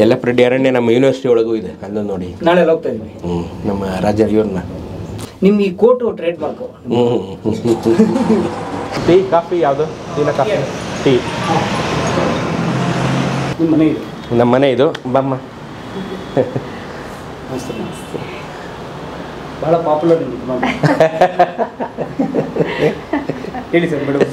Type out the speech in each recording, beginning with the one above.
ಯಲ್ಲಪ್ಪ ಅರಣ್ಯ ನಮ್ಮ ಯೂನಿವರ್ಸಿಟಿ ಒಳಗೂ ಇದೆ ಅಲ್ಲೂ ನೋಡಿ ನಾಳೆ ಎಲ್ಲ ಹೋಗ್ತಾ ಇದೀವಿ ಹ್ಞೂ ನಮ್ಮ ರಾಜ ಇವ್ರನ್ನ ನಿಮ್ ಈ ಕೋಟು ಟ್ರೇಡ್ ಮಾರ್ಕು ಹ್ಞೂ ಟೀ ಕಾಫಿ ಯಾವುದು ಟೀನ ಕಾಫಿ ಟೀ ನಿಮ್ಮ ಮನೆ ಇದೆ ನಮ್ಮ ಮನೆ ಇದು ಬಮ್ಮ ನಮಸ್ತೆ ಬಹಳ ಪಾಪ್ಯುಲರ್ ನಿಮ್ಗೆ ಹೇಳಿ ಸರ್ ಮೇಡಮ್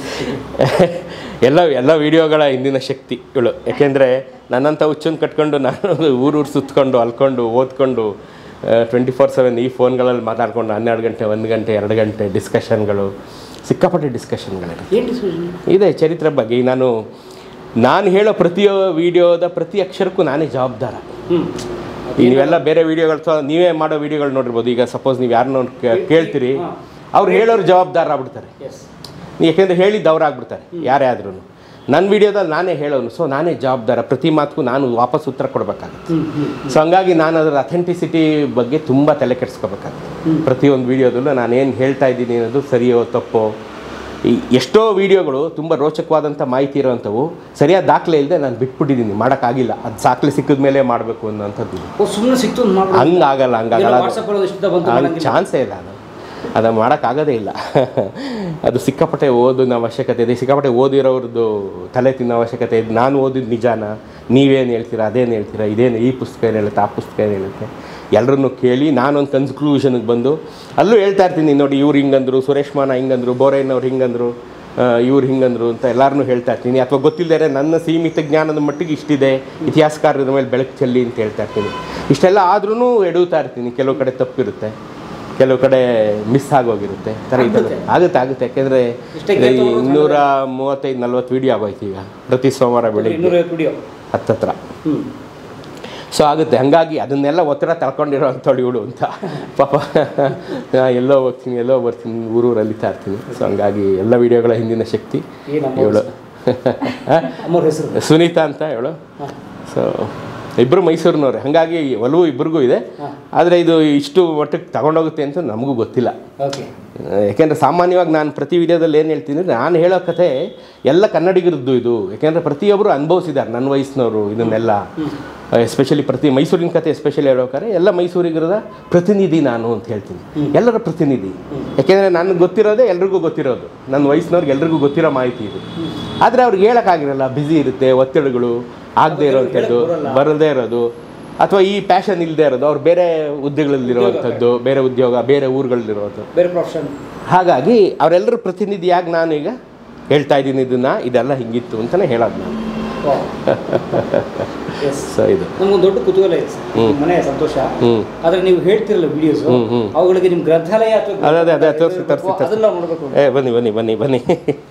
ಎಲ್ಲ ಎಲ್ಲ ವಿಡಿಯೋಗಳ ಹಿಂದಿನ ಶಕ್ತಿ ಇವಳು ಯಾಕೆಂದರೆ ನನ್ನಂಥ ಹುಚ್ಚನ್ನು ಕಟ್ಕೊಂಡು ನಾನು ಊರೂರು ಸುತ್ಕೊಂಡು ಅಲ್ಕೊಂಡು ಓದ್ಕೊಂಡು ಟ್ವೆಂಟಿ ಫೋರ್ ಸೆವೆನ್ ಈ ಫೋನ್ಗಳಲ್ಲಿ ಮಾತಾಡ್ಕೊಂಡು ಹನ್ನೆರಡು ಗಂಟೆ ಒಂದು ಗಂಟೆ ಎರಡು ಗಂಟೆ ಡಿಸ್ಕಷನ್ಗಳು ಸಿಕ್ಕಾಪಟ್ಟೆ ಡಿಸ್ಕಷನ್ಗಳಿದೆ ಏನು ಡಿಸ್ಕಷನ್ ಇದೆ ಚರಿತ್ರೆ ಬಗ್ಗೆ ಈಗ ನಾನು ನಾನು ಹೇಳೋ ಪ್ರತಿ ವಿಡಿಯೋದ ಪ್ರತಿ ಅಕ್ಷರಕ್ಕೂ ನಾನೇ ಜವಾಬ್ದಾರ ಹ್ಮ್ ಈಗ ನೀವೆಲ್ಲ ಬೇರೆ ವಿಡಿಯೋಗಳು ಸ- ನೀವೇ ಮಾಡೋ ವಿಡಿಯೋಗಳು ನೋಡಿರ್ಬೋದು ಈಗ ಸಪೋಸ್ ನೀವು ಯಾರನ್ನ ಕೇಳ್ತೀರಿ ಅವ್ರು ಹೇಳೋರು ಜವಾಬ್ದಾರ ಆಗ್ಬಿಡ್ತಾರೆ ಎಸ್ ಯಾಕೆಂದರೆ ಹೇಳಿದ್ದು ಅವ್ರು ಆಗ್ಬಿಡ್ತಾರೆ ಯಾರೇ ಆದ್ರೂ ನನ್ನ ವಿಡಿಯೋದಲ್ಲಿ ನಾನೇ ಹೇಳೋನು ಸೊ ನಾನೇ ಜವಾಬ್ದಾರ ಪ್ರತಿ ಮಾತಕ್ಕೂ ನಾನು ವಾಪಸ್ ಉತ್ತರ ಕೊಡಬೇಕಾಗುತ್ತೆ ಹ್ಮ್ ಹ್ಮ್ ಸೊ ಹಂಗಾಗಿ ನಾನು ಅದರ ಅಥೆಂಟಿಸಿಟಿ ಬಗ್ಗೆ ತುಂಬ ತಲೆ ಕೆಡಿಸ್ಕೋಬೇಕಾಗುತ್ತೆ ಪ್ರತಿಯೊಂದು ವಿಡಿಯೋದಲ್ಲೂ ನಾನೇನು ಹೇಳ್ತಾ ಇದ್ದೀನಿ ಅನ್ನೋದು ಸರಿಯೋ ತಪ್ಪೋ ಈ ಎಷ್ಟೋ ವಿಡಿಯೋಗಳು ತುಂಬ ರೋಚಕವಾದಂಥ ಮಾಹಿತಿ ಇರೋವಂಥವು ಸರಿಯಾದ ದಾಖಲೆ ಇಲ್ಲದೆ ನಾನು ಬಿಟ್ಬಿಟ್ಟಿದ್ದೀನಿ ಮಾಡೋಕ್ಕಾಗಿಲ್ಲ ಅದು ದಾಖಲೆ ಸಿಕ್ಕಿದ ಮೇಲೆ ಮಾಡಬೇಕು ಅನ್ನೋಂಥದ್ದು ಓ ಸುಮ್ಮನೆ ಸಿಕ್ತು ಒಂದು ಮಾಡ್ಬಿಡು. ಹಂಗಾಗಲ್ಲ ಹಂಗಾಗಲ್ಲ ಅದು- ವಾಟ್ಸಪ್ ಅಲ್ಲಿ ಇಷ್ಟ ಬಂತು ಅದು ಮಾಡಂಗಿಲ್ಲ. ಚಾನ್ಸೇ ಇಲ್ಲ ಅದು ಅದು ಮಾಡೋಕ್ಕಾಗೋದೇ ಇಲ್ಲ ಅದು ಸಿಕ್ಕಾಪಟ್ಟೆ ಓದಿನ ಅವಶ್ಯಕತೆ ಇದೆ ಸಿಕ್ಕಾಪಟ್ಟೆ ಓದಿರೋರದ್ದು ತಲೆ ತಿನ್ನೋ ಅವಶ್ಯಕತೆ ಇದೆ ನಾನು ಓದಿದ ನಿಜಾನ ನೀವೇನು ಹೇಳ್ತೀರಾ ಅದೇನು ಹೇಳ್ತೀರಾ ಇದೇನು ಈ ಪುಸ್ತಕ ಏನು ಹೇಳುತ್ತೆ ಆ ಪುಸ್ತಕ ಏನು ಹೇಳುತ್ತೆ ಎಲ್ಲರನ್ನೂ ಕೇಳಿ ನಾನೊಂದು ಕನ್ಕ್ಲೂಷನ್ಗೆ ಬಂದು ಅಲ್ಲೂ ಹೇಳ್ತಾ ಇರ್ತೀನಿ ನೋಡಿ ಇವ್ರು ಹಿಂಗಂದ್ರು ಸುರೇಶ್ ಮಾನ ಹಿಂಗಂದ್ರು ಬೋರಯ್ಯನವ್ರು ಹಿಂಗಂದ್ರು ಆ, ಇವ್ರು ಹಿಂಗಂದ್ರು ಅಂತ ಎಲ್ಲರನ್ನೂ ಹೇಳ್ತಾ ಇರ್ತೀನಿ ಅಥವಾ ಗೊತ್ತಿಲ್ಲದೆ ನನ್ನ ಸೀಮಿತ ಜ್ಞಾನದ ಮಟ್ಟಿಗೆ ಇಷ್ಟಿದೆ ಇತಿಹಾಸಕಾರರ ಮೇಲೆ ಬೆಳಕು ಚೆಲ್ಲಿ ಅಂತ ಹೇಳ್ತಾ ಇರ್ತೀನಿ ಇಷ್ಟೆಲ್ಲ ಆದ್ರೂ ಎಡುತ್ತಾ ಇರ್ತೀನಿ ಕೆಲವು ಕಡೆ ತಪ್ಪಿರುತ್ತೆ ಕೆಲವು ಕಡೆ ಮಿಸ್ ಆಗೋಗಿರುತ್ತೆ ಥರ ಇದೆಲ್ಲ ಆಗುತ್ತೆ ಆಗುತ್ತೆ ಯಾಕೆಂದರೆ ಇಷ್ಟೇ gap ತಗೊಂಡ್ರು ಇನ್ನೂರ ಮೂವತ್ತೈದು ನಲ್ವತ್ತು ವೀಡಿಯೋ ಆಗೋಯ್ತು ಈಗ ಪ್ರತಿ ಸೋಮವಾರ ಬೆಳಿಗ್ಗೆ ಇನ್ನೂರೈವತ್ತು ವಿಡಿಯೋ ಹತ್ತತ್ರ ಹ್ಮ್ ಸೊ ಆಗುತ್ತೆ ಹಾಗಾಗಿ ಅದನ್ನೆಲ್ಲ ಒತ್ತಡ ತಳ್ಕೊಂಡಿರೋ ಅಂಥವಳು ಇವಳು ಅಂತ ಪಾಪ ನಾ ಎಲ್ಲೋ ಹೋಗ್ತೀನಿ ಎಲ್ಲೋ ಬರ್ತೀನಿ ಊರೂರು ಅಲಿತಾ ಇರ್ತೀನಿ ಸೊ ಹಂಗಾಗಿ ಎಲ್ಲ ವಿಡಿಯೋಗಳ ಹಿಂದಿನ ಶಕ್ತಿ ಏನಮ್ಮ ಇವಳು ಅಮ್ಮವ್ರ ಹೆಸರು ಸುನೀತಾ ಅಂತ ಇವಳು ಸೊ ಇಬ್ಬರು ಮೈಸೂರಿನವ್ರೆ ಹಾಗಾಗಿ ಒಲವು ಇಬ್ಬರಿಗೂ ಇದೆ ಆದರೆ ಇದು ಇಷ್ಟು ಮಟ್ಟಕ್ಕೆ ತಗೊಂಡೋಗುತ್ತೆ ಅಂತ ನಮಗೂ ಗೊತ್ತಿಲ್ಲ ಓಕೆ ಯಾಕೆಂದರೆ ಸಾಮಾನ್ಯವಾಗಿ ನಾನು ಪ್ರತಿ ವಿಡಿಯೋದಲ್ಲಿ ಏನು ಹೇಳ್ತೀನಿ ಅಂದರೆ ನಾನು ಹೇಳೋ ಕಥೆ ಎಲ್ಲ ಕನ್ನಡಿಗರದ್ದು ಇದು ಯಾಕೆಂದರೆ ಪ್ರತಿಯೊಬ್ಬರು ಅನುಭವಿಸಿದ್ದಾರೆ ನನ್ನ ವಯಸ್ಸಿನವರು ಇದನ್ನೆಲ್ಲ ಎಸ್ಪೆಷಲಿ ಪ್ರತಿ ಮೈಸೂರಿನ ಕತೆ ಎಸ್ಪೆಷಲಿ ಹೇಳ್ಬೇಕಾದ್ರೆ ಎಲ್ಲ ಮೈಸೂರಿಗರದ ಪ್ರತಿನಿಧಿ ನಾನು ಅಂತ ಹೇಳ್ತೀನಿ ಎಲ್ಲರ ಪ್ರತಿನಿಧಿ ಯಾಕೆಂದರೆ ನನಗೆ ಗೊತ್ತಿರೋದೇ ಎಲ್ರಿಗೂ ಗೊತ್ತಿರೋದು ನನ್ನ ವಯಸ್ಸಿನವ್ರಿಗೆ ಎಲ್ರಿಗೂ ಗೊತ್ತಿರೋ ಮಾಹಿತಿ ಇದು ಆದರೆ ಅವ್ರಿಗೆ ಹೇಳೋಕ್ಕಾಗಿರಲ್ಲ ಬ್ಯುಸಿ ಇರುತ್ತೆ ಒತ್ತಡಗಳು ಆಗದೆ ಇರೋವಂಥದ್ದು ಬರದೇ ಇರೋದು ಅಥವಾ ಈ ಪ್ಯಾಷನ್ ಇಲ್ಲದೆ ಇರೋದು ಅವ್ರು ಬೇರೆ ಹುದ್ದೆಗಳಲ್ಲಿರುವಂಥದ್ದು ಬೇರೆ ಉದ್ಯೋಗ ಬೇರೆ ಊರುಗಳಲ್ಲಿರುವಂಥದ್ದು ಬೇರೆ ಪ್ರೊಫೆಷನ್ ಹಾಗಾಗಿ ಅವರೆಲ್ಲರ ಪ್ರತಿನಿಧಿಯಾಗಿ ನಾನು ಈಗ ಹೇಳ್ತಾ ಇದ್ದೀನಿ ಇದನ್ನ ಇದೆಲ್ಲ ಹಿಂಗಿತ್ತು ಅಂತಲೇ ಹೇಳೋದು ನಾನು ಎಸ್ ಸೊ ಇದು ನಮ್ಗೊಂದು ದೊಡ್ಡ ಕುತೂಹಲ ಇದೆ ಸರ್ ನಿಮ್ಮ ಮನೆ ಸಂತೋಷ ಹ್ಞೂ ಆದ್ರೆ ನೀವು ಹೇಳ್ತಿರಲ್ಲ ವಿಡಿಯೋಸ್ ಹ್ಮ್, ಹ್ಮ್. ಅವುಗಳಿಗೆ ನಿಮ್ಮ ಗ್ರಂಥಾಲಯ ಅಥವಾ ಅದೇ ಅದೇ ಅದೇ ತೋರಿಸಿ ತೋರಿಸಿ ಅದನ್ನ ನಾವು ನೋಡ್ಬೇಕು ಏ ಬನ್ನಿ ಬನ್ನಿ ಬನ್ನಿ ಬನ್ನಿ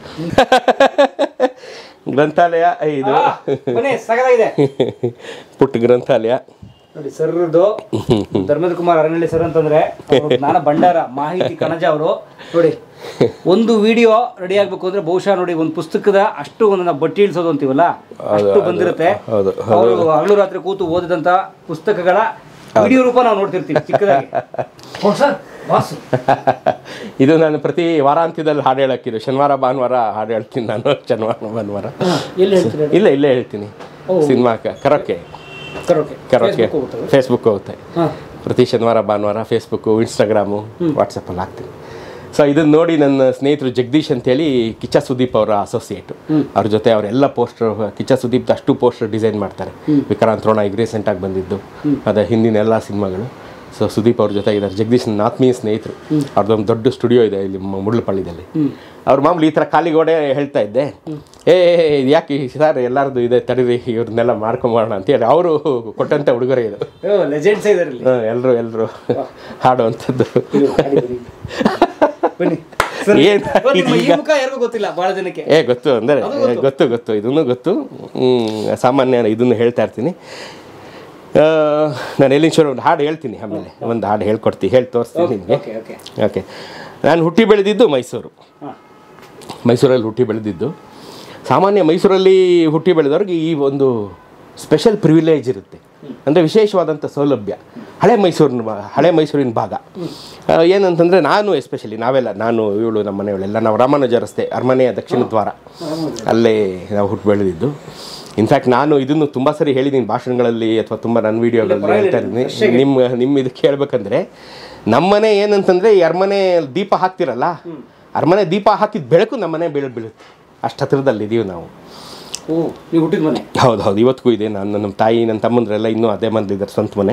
ಗ್ರಂಥಾಲಯ ಇದು ಆ, ಬನ್ನಿ ಸಗದಾಗಿದೆ ಪುಟ್ಟ ಗ್ರಂಥಾಲಯ ನೋಡಿ ಸರ್ದು ಧರ್ಮೇಂದ್ರ ಕುಮಾರ್ ಅರಣ್ಯ ಸರ್ ಅಂತಂದ್ರೆ ಅವ್ರು ಜ್ಞಾನ ಭಂಡಾರ ಮಾಹಿತಿ ಕಣಜ ಅವರು ನೋಡಿ ಒಂದು ವಿಡಿಯೋ ರೆಡಿ ಆಗ್ಬೇಕು ಅಂದ್ರೆ ಬಹುಶಃ ನೋಡಿ ಒಂದು ಪುಸ್ತಕದ ಅಷ್ಟು ಒಂದು ನಾವು ಬಟ್ಟಿ ಇಳಿಸೋದು ಅಂತೀವಲ್ಲ ಅಷ್ಟು ಬಂದಿರುತ್ತೆ ಹೌದು, ಅವರು ಹಗಲು ರಾತ್ರಿ ಕೂತು ಓದಿದಂತ ಪುಸ್ತಕಗಳ ವಿಡಿಯೋ ರೂಪ ನಾವು ನೋಡ್ತಿರ್ತೀವಿ ಚಿಕ್ಕದಾಗಿ ಓ ಸರ್ ಬಾಸ್ ಇದು ನಾನು ಪ್ರತಿ ವಾರಾಂತ್ಯದಲ್ಲಿ ಹಾಡು ಹೇಳಕ್ಕಿದ್ದು ಶನಿವಾರ ಭಾನುವಾರ ಹಾಡು ಹೇಳ್ತೀನಿ ನಾನು ಶನಿವಾರ ಭಾನುವಾರ ಎಲ್ಲಿ ಹೇಳ್ತೀರಿ ಇಲ್ಲ ಇಲ್ಲೇ ಹೇಳ್ತೀನಿ cinema karaoke karaoke karaoke Facebook ಹೋಗುತ್ತೆ ಹಾ ಪ್ರತಿ ಶನಿವಾರ ಭಾನುವಾರ ಫೇಸ್ಬುಕ್ಕು ಇನ್ಸ್ಟಾಗ್ರಾಮು ವಾಟ್ಸಪ್ಪಲ್ಲಿ ಹಾಕ್ತೀನಿ ಸೊ ಇದನ್ನ ನೋಡಿ ನನ್ನ ಸ್ನೇಹಿತರು ಜಗದೀಶ್ ಅಂತೇಳಿ ಕಿಚ್ಚ ಸುದೀಪ್ ಅವರ ಅಸೋಸಿಯೇಟು ಅವ್ರ ಜೊತೆ ಅವರೆಲ್ಲ ಪೋಸ್ಟರ್ ಕಿಚ್ಚ ಸುದೀಪ್ ಅಷ್ಟು ಪೋಸ್ಟರ್ ಡಿಸೈನ್ ಮಾಡ್ತಾರೆ ವಿಕ್ರಾಂತ್ ರೋಣ ಈಗ ರೀಸೆಂಟಾಗಿ ಬಂದಿದ್ದು ಅದೇ ಹಿಂದಿನ ಎಲ್ಲ ಸಿನಿಮಾಗಳು ಸೊ ಸುದೀಪ್ ಅವ್ರ ಜೊತೆ ಇದ್ದಾರೆ ಜಗದೀಶ್ ನನ್ನ ಆತ್ಮೀಯ ಸ್ನೇಹಿತರು ಅವ್ರದ್ದೊಂದು ದೊಡ್ಡ ಸ್ಟುಡಿಯೋ ಇದೆ ಇಲ್ಲಿ ಮ- ಮುಡ್ಲಪಳ್ಳಿದಲ್ಲಿ ಅವ್ರ ಮಾಮೂಲಿ ಈ ಥರ ಖಾಲಿಗೋಡೆ ಹೇಳ್ತಾ ಇದ್ದೆ ಏ ಇದು ಯಾಕೆ ಸರ್ ಎಲ್ಲರದು ಇದೆ ತಡೀರಿ ಇವ್ರನ್ನೆಲ್ಲ ಮಾಡ್ಕೊಂಬೋಣ ಅಂತೇಳಿ ಅವರು ಕೊಟ್ಟಂಥ ಉಡುಗೊರೆ ಇದು ಲೆಜೆಂಡ್ಸ್ ಇದಾರೆ ಇಲ್ಲಿ ಎಲ್ಲರೂ ಎಲ್ಲರೂ ಹಾಡುವಂಥದ್ದು ಇದು ಗಾಡಿ ಬನ್ನಿ. ಬನ್ನಿ ಸರ್, ಏನ್ ಓ, ನಿಮ್ಮ ಈ ಮುಖ ಯಾರಿಗೂ ಗೊತ್ತಿಲ್ಲ ಬಹಳ ಜನಕ್ಕೆ ಏ ಗೊತ್ತು ಅಂದರೆ ಗೊತ್ತು ಗೊತ್ತು ಇದನ್ನು ಗೊತ್ತು ಹ್ಮ್, ಸಾಮಾನ್ಯ ಇದನ್ನು ಹೇಳ್ತಾ ಇರ್ತೀನಿ ಆ, ನಾನು ಎಲ್ಲಿಂಚೂರು ಒಂದು ಹಾಡು ಹೇಳ್ತೀನಿ ಆಮೇಲೆ ಒಂದು ಹಾಡು ಹೇಳ್ಕೊಡ್ತೀನಿ ಹೇಳಿ ತೋರಿಸ್ತೀನಿ ನಿಮಗೆ ಓಕೆ ಓಕೆ ಓಕೆ ನಾನು ಹುಟ್ಟಿ ಬೆಳೆದಿದ್ದು ಮೈಸೂರು ಹಾಂ ಮೈಸೂರಲ್ಲಿ ಹುಟ್ಟಿ ಬೆಳೆದಿದ್ದು ಸಾಮಾನ್ಯ ಮೈಸೂರಲ್ಲಿ ಹುಟ್ಟಿ ಬೆಳೆದವ್ರಿಗೆ ಈ ಒಂದು ಸ್ಪೆಷಲ್ ಪ್ರಿವಿಲೇಜ್ ಇರುತ್ತೆ ಅಂದರೆ ವಿಶೇಷವಾದಂಥ ಸೌಲಭ್ಯ ಹಳೆ ಮೈಸೂರಿನ ಭಾ- ಹಳೆ ಮೈಸೂರಿನ ಭಾಗ ಆ, ಏನಂತಂದರೆ ನಾನು ಎಸ್ಪೆಷಲಿ ನಾವೆಲ್ಲ ನಾನು ಇವಳು ನಮ್ಮ ಮನೆಯವಳೆಲ್ಲ ನಾವು ರಾಮಾನುಜ ರಸ್ತೆ ಅರಮನೆಯ ದಕ್ಷಿಣ ದ್ವಾರ ಅಲ್ಲೇ ನಾವು ಹುಟ್ಟು ಬೆಳೆದಿದ್ದು ಇನ್ಫ್ಯಾಕ್ಟ್ ನಾನು ಇದನ್ನು ತುಂಬ ಸರಿ ಹೇಳಿದ್ದೀನಿ ಭಾಷಣಗಳಲ್ಲಿ ಅಥವಾ ತುಂಬ ನನ್ನ ವೀಡಿಯೋಗಳಲ್ಲಿ ಹೇಳ್ತಾ ಇದ್ದೀನಿ ನಿಮ್ಮ ನಿಮ್ಮ ಇದಕ್ಕೆ ಹೇಳ್ಬೇಕಂದ್ರೆ ನಮ್ಮನೆ ಏನಂತಂದರೆ ಈ ಅರಮನೆ ದೀಪ ಹಾಕ್ತಿರಲ್ಲ ಅರಮನೆ ದೀಪ ಹಾಕಿದ ಬೆಳಕು ನಮ್ಮನೆ ಬೀಳ್ ಬೀಳುತ್ತೆ ಅಷ್ಟು ಹತ್ರದಲ್ಲಿ ಇದೀವಿ ನಾವು ಓ ನೀವು ಹುಟ್ಟಿದ ಮನೆ ಹೌದು ಹೌದು ಇವತ್ತಿಗೂ ಇದೆ ನಾನು ನಮ್ಮ ತಾಯಿ ನನ್ನ ತಮ್ಮಂದ್ರೆಲ್ಲ ಇನ್ನೂ ಅದೇ ಮನೇಲಿದ್ದಾರೆ ಸ್ವಂತ ಮನೆ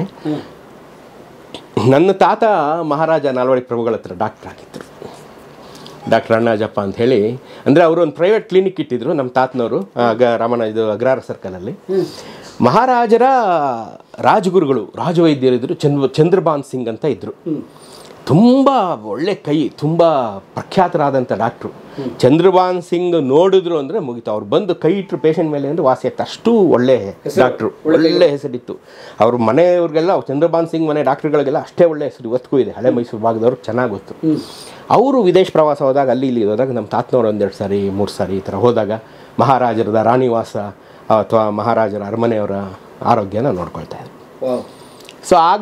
ನನ್ನ ತಾತ ಮಹಾರಾಜ ನಾಲ್ವಡಿ ಪ್ರಭುಗಳ ಹತ್ರ ಡಾಕ್ಟರ್ ಆಗಿದ್ದರು ಡಾಕ್ಟರ್ ಅಣ್ಣಾಜಪ್ಪ ಅಂತ ಹೇಳಿ ಅಂದರೆ ಅವರು ಒಂದು ಪ್ರೈವೇಟ್ ಕ್ಲಿನಿಕ್ ಇಟ್ಟಿದ್ರು ನಮ್ಮ ತಾತನವರು ಆಗ ರಾಮನ ಇದು ಅಗ್ರಹಾರ ಸರ್ಕಲಲ್ಲಿ ಮಹಾರಾಜರ ರಾಜಗುರುಗಳು ರಾಜವೈದ್ಯರಿದ್ದರು ಚಂದ್ರ ಚಂದ್ರಭಾನ್ ಸಿಂಗ್ ಅಂತ ಇದ್ದರು ತುಂಬ ಒಳ್ಳೆ ಕೈ ತುಂಬ ಪ್ರಖ್ಯಾತರಾದಂಥ ಡಾಕ್ಟ್ರು ಚಂದ್ರಭಾನ್ ಸಿಂಗ್ ನೋಡಿದ್ರು ಅಂದರೆ ಮುಗೀತು ಅವ್ರು ಬಂದು ಕೈ ಇಟ್ಟರು ಪೇಷಂಟ್ ಮೇಲೆ ಅಂದರೆ ವಾಸಿ ಆಗ್ತಾ ಅಷ್ಟು ಒಳ್ಳೆ ಡಾಕ್ಟ್ರು ಒಳ್ಳೆ ಹೆಸರಿತ್ತು ಅವ್ರ ಮನೆಯವ್ರಿಗೆಲ್ಲ ಚಂದ್ರಭಾನ್ ಸಿಂಗ್ ಮನೆ ಡಾಕ್ಟ್ರುಗಳಿಗೆಲ್ಲ ಅಷ್ಟೇ ಒಳ್ಳೆ ಹೆಸರು ಇವತ್ತಿಗೂ ಇದೆ ಹಳೆ ಮೈಸೂರು ಭಾಗದವ್ರು ಚೆನ್ನಾಗಿ ಗೊತ್ತು ಅವರು ವಿದೇಶ ಪ್ರವಾಸ ಹೋದಾಗ ಅಲ್ಲಿ ಇಲ್ಲಿ ಹೋದಾಗ ನಮ್ಮ ತಾತನವ್ರು ಒಂದೆರಡು ಸಾರಿ ಮೂರು ಸಾರಿ ಈ ಥರ ಹೋದಾಗ ಮಹಾರಾಜರದ ರಾಣಿವಾಸ ಅಥವಾ ಮಹಾರಾಜರ ಅರಮನೆಯವರ ಆರೋಗ್ಯನ ನೋಡ್ಕೊಳ್ತಾ ಇದ್ರು ವಾವ್ ಸೊ ಆಗ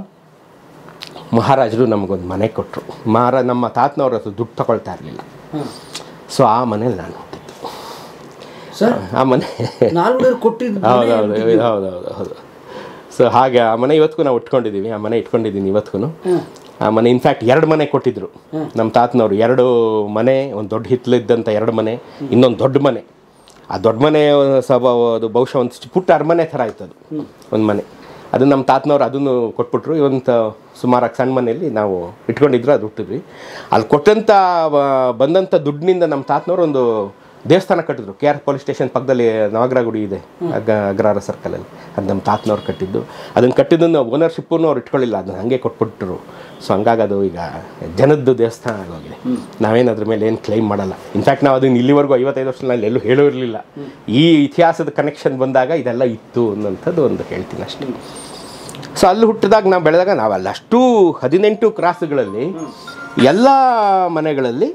ಮಹಾರಾಜರು ನಮಗೊಂದು ಮನೆ ಕೊಟ್ಟರು ಮಹಾರಾ ನಮ್ಮ ತಾತನವ್ರ ಹತ್ರ ದುಡ್ಡು ತಗೊಳ್ತಾ ಇರಲಿಲ್ಲ ಹಾಂ ಸೊ ಆ ಮನೇಲಿ ನಾನು ಹುಟ್ಟಿದ್ದು ಸರ್ ಆ ಮನೆ ನಾಲ್ವರು ಕೊಟ್ಟಿದ್ದು ಹೌದು ಹೌದು ಹೌದು ಹೌದು ಹೌದು ಸೊ ಹಾಗೆ ಆ ಮನೆ ಇವತ್ತಿಗೂ ನಾವು ಇಟ್ಕೊಂಡಿದ್ದೀವಿ ಆ ಮನೆ ಇಟ್ಕೊಂಡಿದ್ದೀನಿ ಇವತ್ತಿಗೂ ಆ ಮನೆ ಇನ್ಫ್ಯಾಕ್ಟ್ ಎರಡು ಮನೆ ಕೊಟ್ಟಿದ್ರು ನಮ್ಮ ತಾತನವರು ಎರಡು ಮನೆ ಒಂದು ದೊಡ್ಡ ಹಿತ್ತಲಿದ್ದಂಥ ಎರಡು ಮನೆ ಇನ್ನೊಂದು ದೊಡ್ಡ ಮನೆ ಆ ದೊಡ್ಡ ಮನೆ ಸಭ ಅದು ಬಹುಶಃ ಒಂದು ಪುಟ್ಟ ಅರಮನೆ ಥರ ಇತ್ತು ಅದು ಒಂದು ಮನೆ ಅದು ನಮ್ಮ ತಾತನವ್ರು ಅದನ್ನು ಕೊಟ್ಬಿಟ್ರು ಇವಂತ ಸುಮಾರಾಗಿ ಸಣ್ಣ ಮನೆಯಲ್ಲಿ ನಾವು ಇಟ್ಕೊಂಡಿದ್ರು ಅದು ಹುಟ್ಟಿದ್ವಿ ಅಲ್ಲಿ ಕೊಟ್ಟಂಥ ಬ- ಬಂದಂಥ ದುಡ್ಡಿನಿಂದ ನಮ್ಮ ತಾತನವ್ರು ಒಂದು ದೇವಸ್ಥಾನ ಕಟ್ಟಿದ್ರು ಕೆ ಆರ್ ಪೊಲೀಸ್ ಸ್ಟೇಷನ್ ಪಕ್ಕದಲ್ಲಿ ನವಗ್ರಹ ಗುಡಿ ಇದೆ ಅಗ ಅಗ್ರಹಾರ ಸರ್ಕಲಲ್ಲಿ ಅದು ನಮ್ಮ ತಾತನವ್ರು ಕಟ್ಟಿದ್ದು ಅದನ್ನು ಕಟ್ಟಿದ್ದನ್ನು ಓನರ್ಶಿಪ್ಪನ್ನು ಅವ್ರು ಇಟ್ಕೊಳ್ಳಿಲ್ಲ ಅದನ್ನ ಹಾಗೆ ಕೊಟ್ಬಿಟ್ರು ಸೊ ಹಂಗಾಗಿ ಅದು ಈಗ ಜನದ್ದು ದೇವಸ್ಥಾನ ಆಗೋಗಿದೆ ನಾವೇನು ಅದ್ರ ಮೇಲೆ ಏನು ಕ್ಲೈಮ್ ಮಾಡಲ್ಲ ಇನ್ಫ್ಯಾಕ್ಟ್ ನಾವು ಅದನ್ನು ಇಲ್ಲಿವರೆಗೂ ಐವತ್ತೈದು ವರ್ಷದಲ್ಲಿ ಎಲ್ಲೂ ಹೇಳೂ ಇರಲಿಲ್ಲ ಈ ಇತಿಹಾಸದ ಕನೆಕ್ಷನ್ ಬಂದಾಗ ಇದೆಲ್ಲ ಇತ್ತು ಅನ್ನೋಂಥದ್ದು ಒಂದು ಹೇಳ್ತೀನಿ ಅಷ್ಟೇ ಸೊ ಅಲ್ಲಿ ಹುಟ್ಟಿದಾಗ ನಾವು ಬೆಳೆದಾಗ ನಾವಲ್ಲ ಅಷ್ಟು ಹದಿನೆಂಟು ಕ್ರಾಸ್ಗಳಲ್ಲಿ ಎಲ್ಲ ಮನೆಗಳಲ್ಲಿ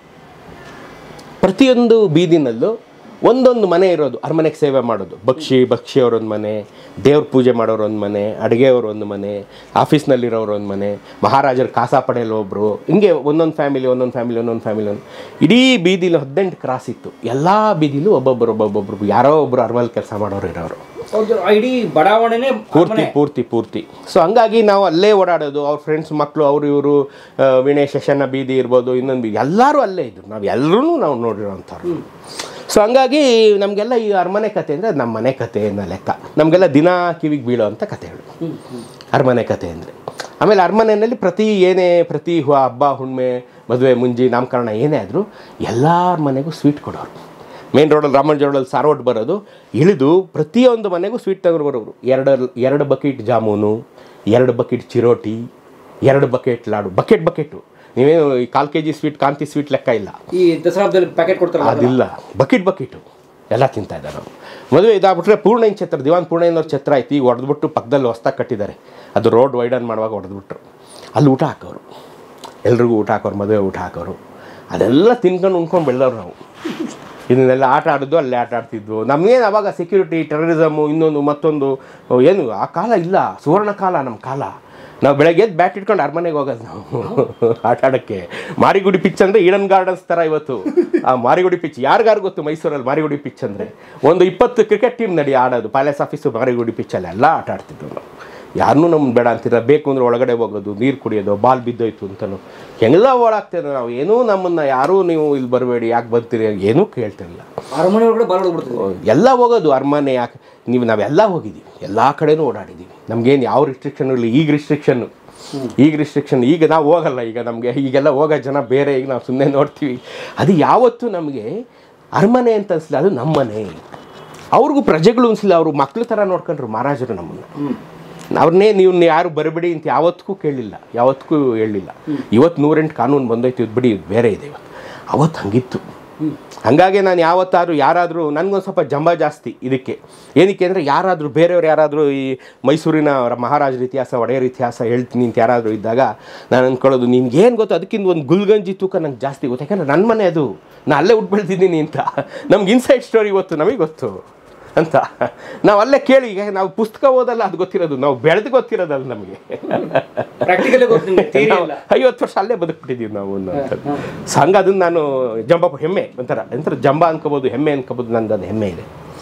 ಪ್ರತಿಯೊಂದು ಬೀದಿನಲ್ಲೂ ಒಂದೊಂದು ಮನೆ ಇರೋದು ಅರಮನೆಗೆ ಸೇವೆ ಮಾಡೋದು ಬಕ್ಷಿ ಬಕ್ಷಿಯವರೊಂದು ಮನೆ ದೇವ್ರ ಪೂಜೆ ಮಾಡೋರೊಂದು ಮನೆ ಅಡುಗೆಯವ್ರ ಒಂದು ಮನೆ ಆಫೀಸ್ನಲ್ಲಿರೋರು ಒಂದು ಮನೆ ಮಹಾರಾಜರ ಕಾಸಾ ಪಡೆಯಲು ಒಬ್ಬರು ಹಿಂಗೆ ಒಂದೊಂದು ಫ್ಯಾಮಿಲಿ ಒಂದೊಂದು ಫ್ಯಾಮಿಲಿ ಒಂದೊಂದು ಫ್ಯಾಮಿಲಿ ಒಂದು ಇಡೀ ಬೀದಿಲಿ ಹದಿನೆಂಟು ಕ್ರಾಸ್ ಇತ್ತು ಎಲ್ಲ ಬೀದಿಲೂ ಒಬ್ಬೊಬ್ಬರು ಒಬ್ಬೊಬ್ಬೊಬ್ರು ಯಾರೋ ಒಬ್ಬರು ಅರಮಲ್ಲಿ ಕೆಲಸ ಮಾಡೋರು ಇರೋರು ಹೌದು ಇಡೀ ಬಡಾವಣೆನೇ ಪೂರ್ತಿ ಪೂರ್ತಿ ಪೂರ್ತಿ ಸೊ ಹಂಗಾಗಿ ನಾವು ಅಲ್ಲೇ ಓಡಾಡೋದು ಅವ್ರ ಫ್ರೆಂಡ್ಸ್ ಮಕ್ಕಳು ಅವರು ಇವರು ವೀಣೆ ಶಶನ ಬೀದಿ ಇರ್ಬೋದು ಇನ್ನೊಂದು ಬೀದಿ ಎಲ್ಲರೂ ಅಲ್ಲೇ ಇದ್ರು ನಾವು ಎಲ್ಲರೂ ನಾವು ನೋಡಿರೋಂಥವ್ರು ಸೊ ಹಂಗಾಗಿ ನಮಗೆಲ್ಲ ಈ ಅರಮನೆ ಕತೆ ಅಂದರೆ ನಮ್ಮ ಮನೆ ಕತೆ ಅನ್ನೋ ಲೆಕ್ಕ ನಮಗೆಲ್ಲ ದಿನ ಕಿವಿಗೆ ಬೀಳೋ ಅಂಥ ಕಥೆಗಳು ಅರಮನೆ ಕತೆ ಅಂದರೆ ಆಮೇಲೆ ಅರಮನೆಯಲ್ಲಿ ಪ್ರತಿ ಏನೇ ಪ್ರತಿ ಹು- ಹಬ್ಬ ಹುಣ್ಣಿಮೆ ಮದುವೆ ಮುಂಜಿ ನಾಮಕರಣ ಏನೇ ಆದರೂ ಎಲ್ಲರ ಮನೆಗೂ ಸ್ವೀಟ್ ಕೊಡೋರು ಮೇನ್ ರೋಡಲ್ಲಿ ರಾಮನ್ ರೋಡಲ್ಲಿ ಸಾರೋಟ್ ಬರೋದು ಇಳಿದು ಪ್ರತಿಯೊಂದು ಮನೆಗೂ ಸ್ವೀಟ್ ತಗೊಂಡು ಬರೋರು ಎರಡು ಎರಡು ಬಕೆಟ್ ಜಾಮೂನು ಎರಡು ಬಕೆಟ್ ಚಿರೋಟಿ ಎರಡು ಬಕೆಟ್ ಲಾಡು ಬಕೆಟ್ ಬಕೆಟು ನೀವೇನು ಈ ಕಾಲು K G sweet Kanti sweet ಲೆಕ್ಕ ಇಲ್ಲ ಈ ದಸರಾ ಹಬ್ಬದಲ್ಲಿ ಪ್ಯಾಕೆಟ್ ಕೊಡ್ತಾರಲ್ಲ ಅದಲ್ಲ? ಅದಿಲ್ಲ ಬಕೆಟ್ ಬಕೆಟು ಎಲ್ಲ ತಿಂತಾ ಇದ್ದಾರೆ ನಾವು ಮದುವೆ ಇದಾಗ್ಬಿಟ್ರೆ ಪೂರ್ಣಯ್ಯನ ಛತ್ರ ದಿವಾನ್ ಪೂರ್ಣಯ್ಯನವ್ರ ಛತ್ರ ಐತಿ ಈಗ ಹೊಡೆದ್ಬಿಟ್ಟು ಪಕ್ಕದಲ್ಲಿ ಹೊಸ್ದಾಗಿ ಕಟ್ಟಿದ್ದಾರೆ ಅದು ರೋಡ್ ವೈಡನ್ ಮಾಡುವಾಗ ಹೊಡೆದ್ಬಿಟ್ರು ಅಲ್ಲಿ ಊಟ ಹಾಕೋರು ಎಲ್ರಿಗೂ ಊಟ ಹಾಕೋರು ಮದುವೆ ಊಟ ಹಾಕೋರು ಅದೆಲ್ಲ ತಿನ್ಕೊಂಡು ಉಣ್ಕೊಂಡು ಬೆಳೆದವ್ರು ನಾವು ಇದನ್ನೆಲ್ಲ ಆಟ ಆಡಿದ್ದು ಅಲ್ಲೇ ಆಟ ಆಡ್ತಿದ್ವು ನಮಗೇನು ಅವಾಗ ಸೆಕ್ಯೂರಿಟಿ ಟೆರರಿಸಮು ಇನ್ನೊಂದು ಮತ್ತೊಂದು ಏನು ಆ ಕಾಲ ಇಲ್ಲ ಸುವರ್ಣ ಕಾಲ ನಮ್ಮ ಕಾಲ ನಾವು ಬೆಳಗ್ಗೆ ಎದ್ದು ಬ್ಯಾಟ್ ಇಟ್ಕೊಂಡು ಅರಮನೆಗೆ ಹೋಗೋದು ನಾವು ಆಟ ಆಡೋಕ್ಕೆ ಮಾರಿಗುಡಿ ಪಿಚ್ ಅಂದರೆ ಈಡನ್ ಗಾರ್ಡನ್ಸ್ ಥರ ಇವತ್ತು ಆ ಮಾರಿಗುಡಿ ಪಿಚ್ ಯಾರಿಗಾರು ಗೊತ್ತು ಮೈಸೂರಲ್ಲಿ ಮಾರಿಗುಡಿ ಪಿಚ್ ಅಂದರೆ ಒಂದು ಇಪ್ಪತ್ತು ಕ್ರಿಕೆಟ್ ಟೀಮ್ ನಡಿ ಆಡೋದು ಪ್ಯಾಲೇಸ್ ಆಫೀಸು ಮಾರಿಗುಡಿ ಪಿಚ್ಚಲ್ಲಿ ಎಲ್ಲ ಆಟ ಆಡ್ತಿದ್ವು ನಾವು ಯಾರನ್ನೂ ನಮ್ಗೆ ಬೇಡ ಅಂತಿಲ್ಲ ಬೇಕು ಅಂದ್ರೆ ಒಳಗಡೆ ಹೋಗೋದು ನೀರು ಕುಡಿಯೋದು ಬಾಲ್ ಬಿದ್ದೋಯ್ತು ಅಂತಲೂ ಹೆಂಗೆಲ್ಲ ಓಡಾಗ್ತಿದ್ರು ನಾವು ಏನೂ ನಮ್ಮನ್ನು ಯಾರೂ ನೀವು ಇಲ್ಲಿ ಬರಬೇಡಿ ಯಾಕೆ ಬರ್ತೀರಿ ಏನೂ ಕೇಳ್ತಿರಲಿಲ್ಲ ಅರಮನೆ ಒಳಗಡೆ ಬಾಲ್ ಹೊಡ್ಬಿಡ್ತಿದ್ರು ಎಲ್ಲ ಹೋಗೋದು ಅರಮನೆ ಯಾಕೆ ನೀವು ನಾವೆಲ್ಲ ಹೋಗಿದ್ದೀವಿ ಎಲ್ಲ ಕಡೆನೂ ಓಡಾಡಿದ್ದೀವಿ ನಮಗೇನು ಯಾವ ರಿಸ್ಟ್ರಿಕ್ಷನ್ ಇಲ್ಲ ಈಗ ರಿಸ್ಟ್ರಿಕ್ಷನ್ನು ಈಗ ರಿಸ್ಟ್ರಿಕ್ಷನ್ ಈಗ ನಾವು ಹೋಗಲ್ಲ ಈಗ ನಮಗೆ ಈಗೆಲ್ಲ ಹೋಗೋ ಜನ ಬೇರೆ ಈಗ ನಾವು ಸುಮ್ಮನೆ ನೋಡ್ತೀವಿ ಅದು ಯಾವತ್ತೂ ನಮಗೆ ಅರಮನೆ ಅಂತ ಅನಿಸ್ಲಿಲ್ಲ ಅದು ನಮ್ಮನೆ ಅವ್ರಿಗೂ ಪ್ರಜೆಗಳು ಅನಿಸ್ಲಿಲ್ಲ ಅವರು ಮಕ್ಳ ಥರ ನೋಡ್ಕೊಂಡ್ರು ಮಹಾರಾಜರು ನಮ್ಮನ್ನು ಅವ್ರನ್ನೇ ನೀವು ಯಾರು ಬರಬೇಡಿ ಅಂತ ಯಾವತ್ತಿಗೂ ಕೇಳಲಿಲ್ಲ ಯಾವತ್ತಿಗೂ ಹೇಳಿಲ್ಲ ಇವತ್ತು ನೂರೆಂಟು ಕಾನೂನು ಬಂದೈತಿ ಇದು ಬಿಡಿ ಇದು ಬೇರೆ ಇದೆ ಇವತ್ತು ಅವತ್ತು ಹಂಗಿತ್ತು ಹಂಗಾಗಿ ನಾನು ಯಾವತ್ತಾದ್ರೂ ಯಾರಾದರೂ ನನಗೊಂದು ಸ್ವಲ್ಪ ಜಂಬ ಜಾಸ್ತಿ ಇದಕ್ಕೆ ಏನಕ್ಕೆ ಅಂದರೆ ಯಾರಾದರೂ ಬೇರೆಯವ್ರು ಯಾರಾದರೂ ಈ ಮೈಸೂರಿನ ರ- ಮಹಾರಾಜರ ಇತಿಹಾಸ ಒಡೆಯರ ಇತಿಹಾಸ ಹೇಳ್ತೀನಿ ಅಂತ ಯಾರಾದರೂ ಇದ್ದಾಗ ನಾನು ಅಂದ್ಕೊಳ್ಳೋದು ನಿನ್ಗೇನು ಗೊತ್ತು ಅದಕ್ಕಿಂತ ಒಂದು ಗುಲ್ಗಂಜಿ ತೂಕ ನಂಗೆ ಜಾಸ್ತಿ ಗೊತ್ತು ಯಾಕಂದರೆ ನನ್ನ ಮನೆ ಅದು ನಾನು ಅಲ್ಲೇ ಉಟ್ಟು ಬೆಳೆದಿದ್ದೀನಿ ಅಂತ ನಮ್ಗೆ ಇನ್ಸೈಡ್ ಸ್ಟೋರಿ ಗೊತ್ತು ನಮಗೆ ಗೊತ್ತು ಅಂತ ನಾವು ಅಲ್ಲೇ ಕೇಳಿ ಈಗ ನಾವು ಪುಸ್ತಕ ಓದಲ್ಲ ಅದು ಗೊತ್ತಿರೋದು ನಾವು ಬೆಳೆದು ಗೊತ್ತಿರೋದಲ್ಲ ನಮಗೆ ಪ್ರಾಕ್ಟಿಕಲ್ ಗೊತ್ತು ನಿಮ್ಗೆ theory ನಾವು ಇಲ್ಲ ಐವತ್ತು ವರ್ಷ ಅಲ್ಲೇ ಬದುಕ್ಬಿಟ್ಟಿದ್ದೀವಿ ನಾವು ಅನ್ನೋಂಥದ್ದು ಸೊ ಹಂಗೆ ಅದನ್ನು ನಾನು ಜಂಬ ಹೆಮ್ಮೆ ಒಂಥರ ಎಂಥರ ಜಂಬ ಅನ್ಕೋಬೋದು ಹೆಮ್ಮೆ ಅನ್ಕೋಬೋದು ನಂದು ಅದು ಹೆಮ್ಮೆ ಇದೆ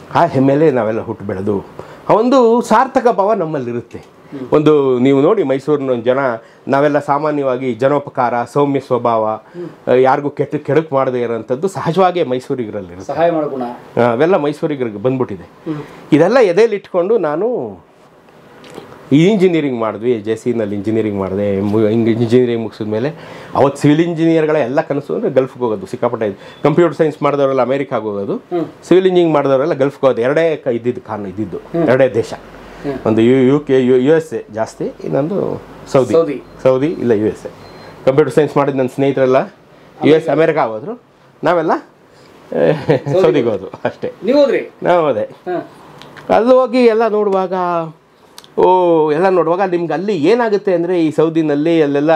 ಆ ಹೆಮ್ಮೆಲೆ ನಾವೆಲ್ಲ ಹುಟ್ಟು ಬೆಳೆದು ಆ ಒಂದು ಸಾರ್ಥಕ ಭಾವ ನಮ್ಮಲ್ಲಿರುತ್ತೆ ಒಂದು ನೀವು ನೋಡಿ ಮೈಸೂರಿನ ಜನ ನಾವೆಲ್ಲ ಸಾಮಾನ್ಯವಾಗಿ ಜನೋಪಕಾರ ಸೌಮ್ಯ ಸ್ವಭಾವ ಆ, ಯಾರಿಗೂ ಕೆಟ್ಟ ಕೆಡಕು ಮಾಡದೇ ಇರೋಂಥದ್ದು ಸಹಜವಾಗೇ ಮೈಸೂರಿಗರಲ್ಲಿರುತ್ತೆ ಸಹಾಯ ಮಾಡೋ ಗುಣ ಆ, ಅವೆಲ್ಲ ಮೈಸೂರಿಗೆ ಬಂದ್ಬಿಟ್ಟಿದೆ ಇದೆಲ್ಲ ಎದೆಯಲ್ಲಿ ಇಟ್ಕೊಂಡು ನಾನು ಈ ಇಂಜಿನಿಯರಿಂಗ್ ಮಾಡಿದ್ವಿ ಜೆ ಸಿನಲ್ಲಿ ಇಂಜಿನಿಯರಿಂಗ್ ಮಾಡಿದೆ ಹಿಂಗೆ ಇಂಜಿನಿಯರಿಂಗ್ ಮುಗಿಸಿದ ಮೇಲೆ ಅವತ್ತು ಸಿವಿಲ್ ಇಂಜಿನಿಯರ್ಗಳ ಎಲ್ಲ ಕನಸು ಅಂದರೆ ಗಲ್ಫ್ಗೆ ಹೋಗೋದು ಸಿಕ್ಕಾಪಟ್ಟೆ ಕಂಪ್ಯೂಟರ್ ಸೈನ್ಸ್ ಮಾಡಿದವರೆಲ್ಲ ಅಮೇರಿಕಾಗೆ ಹೋಗೋದು ಸಿವಿಲ್ ಇಂಜಿನಿಯರಿಂಗ್ ಮಾಡಿದವರೆಲ್ಲ ಗಲ್ಫ್ಗೆ ಹೋಗೋದು ಎರಡೇ ಕ ಇದ್ದಿದ್ದು ಕಾರಣ ಇದ್ದಿದ್ದು ಎರಡೇ ದೇಶ ಒಂದು U U K U U S A ಜಾಸ್ತಿ ಇನ್ನೊಂದು ಸೌದಿ ಸೌದಿ. ಸೌದಿ ಇಲ್ಲ U S A computer science ಮಾಡಿದ ನನ್ನ ಸ್ನೇಹಿತರೆಲ್ಲ ಯು ಎಸ್ ಅಮೇರಿಕಾ ಹೋದ್ರು ನಾವೆಲ್ಲ ಆ, ಸೌದಿಗೆ ಹೋದ್ವು ಅಷ್ಟೇ ನೀವು ಹೋದ್ರಿ ನಾವು ಅದೇ ಹಾಂ ಅಲ್ಲಿ ಹೋಗಿ ಎಲ್ಲ ನೋಡುವಾಗ ಓ ಎಲ್ಲ ನೋಡುವಾಗ ನಿಮ್ಗೆ ಅಲ್ಲಿ ಏನಾಗುತ್ತೆ ಅಂದರೆ ಈ ಸೌದಿನಲ್ಲಿ ಅಲ್ಲೆಲ್ಲ